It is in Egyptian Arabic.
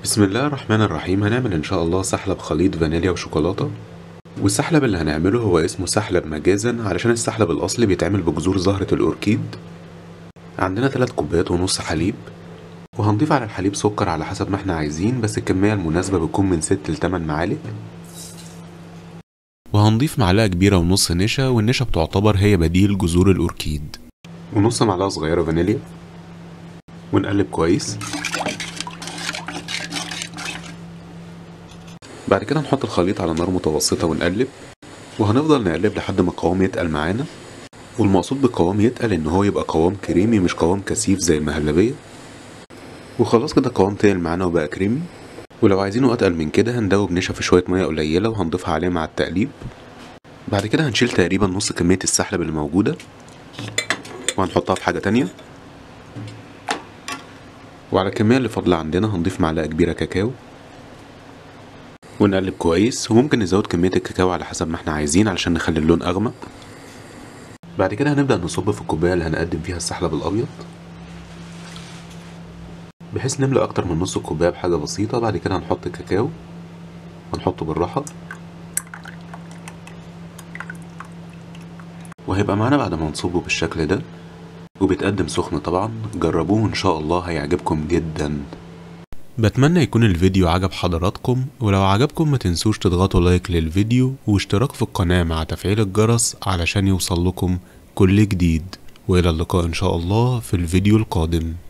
بسم الله الرحمن الرحيم هنعمل ان شاء الله سحلب خليط فانيليا وشوكولاتة والسحلب اللي هنعمله هو اسمه سحلب مجازا علشان السحلب الاصلي بيتعمل بجذور زهرة الاوركيد عندنا 3 كوبايات ونص حليب وهنضيف على الحليب سكر على حسب ما احنا عايزين بس الكمية المناسبة بتكون من 6 ل 8 معالق وهنضيف معلقة كبيرة ونص نشا والنشا بتعتبر هي بديل جذور الأوركيد ونص معلقة صغيرة فانيليا ونقلب كويس بعد كده نحط الخليط على نار متوسطة ونقلب وهنفضل نقلب لحد ما القوام يتقل معانا والمقصود بالقوام يتقل ان هو يبقى قوام كريمي مش قوام كثيف زي المهلبية وخلاص كده القوام تقل معانا وبقى كريمي ولو عايزينه اتقل من كده هندوب نشا في شويه ميه قليله وهنضيفها عليه مع التقليب بعد كده هنشيل تقريبا نص كميه السحلب اللي موجوده وهنحطها في حاجه تانية وعلى الكميه اللي فاضله عندنا هنضيف معلقه كبيره كاكاو ونقلب كويس وممكن نزود كميه الكاكاو على حسب ما احنا عايزين علشان نخلي اللون اغمق بعد كده هنبدا نصب في الكوبايه اللي هنقدم فيها السحلب الابيض بحيث نملى اكتر من نص الكوبايه بحاجه بسيطه بعد كده هنحط الكاكاو ونحطه بالراحه وهيبقى معانا بعد ما نصبه بالشكل ده وبيتقدم سخن طبعا جربوه ان شاء الله هيعجبكم جدا بتمنى يكون الفيديو عجب حضراتكم ولو عجبكم ما تنسوش تضغطوا لايك للفيديو واشتراك في القناة مع تفعيل الجرس علشان يوصل لكم كل جديد والى اللقاء ان شاء الله في الفيديو القادم